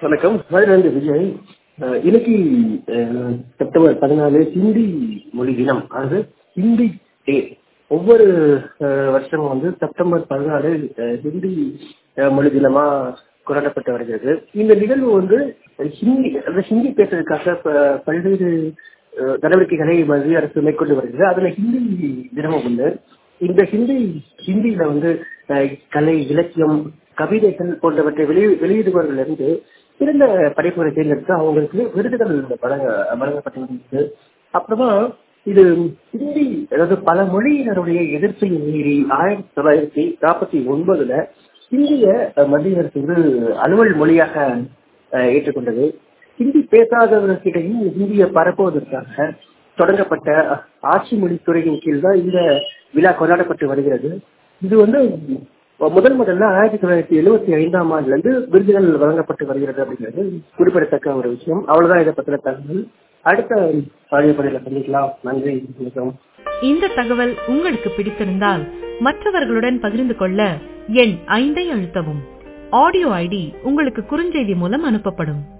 வணக்கம் மதுரை விஜய் அஹ் இன்னைக்கு அஹ், செப்டம்பர் பதினாலு ஹிந்தி மொழி தினம் அதாவது ஹிந்தி டே ஒவ்வொரு அஹ், வருஷமும் வந்து செப்டம்பர் பதினாலு அஹ், ஹிந்தி அஹ், மொழி தினமா கொண்டாடப்பட்டு வருகிறது இந்த நிகழ்வு வந்து ஹிந்தி அதாவது ஹிந்தி பேசுறதுக்காக ப- பல்வேறு அஹ், நடவடிக்கைகளை மத்திய அரசு மேற்கொண்டு வருகிறது அதுல ஹிந்தி தினமும் உண்டு இந்த ஹிந்தி ஹிந்தியில வந்து அஹ், கலை இலக்கியம் கவிதைகள் போன்றவற்றை வெளி வெளியிடுபவர்களிருந்து சிறந்த படைப்புகளை தேர்ந்தெடுத்து அவங்களுக்கு விருதுகள் வழங்க வழங்கப்பட்டு வருகிறது அப்புறமா இது ஹிந்தி அதாவது பல மொழியினருடைய எதிர்ப்பை மீறி ஆயிரத்தி தொள்ளாயிரத்தி நாற்பத்தி ஒன்பதுல ஹிந்திய அஹ், மத்திய அரசு வந்து அலுவல் மொழியாக அஹ், ஏற்றுக்கொண்டது ஹிந்தி பேசாதவர்களிடையும் ஹிந்தியை பரப்புவதற்காக தொடங்கப்பட்ட ஆட்சி மொழி துறையின் கீழ் தான் இந்த விழா கொண்டாடப்பட்டு வருகிறது இது வந்து முதல் முதல்ல ஆயிரத்தி தொள்ளாயிரத்தி எழுபத்தி ஐந்தாம் ஆண்டுல இருந்து விருதுகள் வழங்கப்பட்டு வருகிறது அப்படிங்கிறது குறிப்பிடத்தக்க ஒரு விஷயம் அவ்வளவுதான் இதை பத்தின தகவல் அடுத்த ஆடியோபதியில சந்திக்கலாம் நன்றி வணக்கம் இந்த தகவல் உங்களுக்கு பிடித்திருந்தால் மற்றவர்களுடன் பகிர்ந்து கொள்ள எண் ஐந்தை அழுத்தவும் ஆடியோ ஐடி உங்களுக்கு குறுஞ்செய்தி மூலம் அனுப்பப்படும்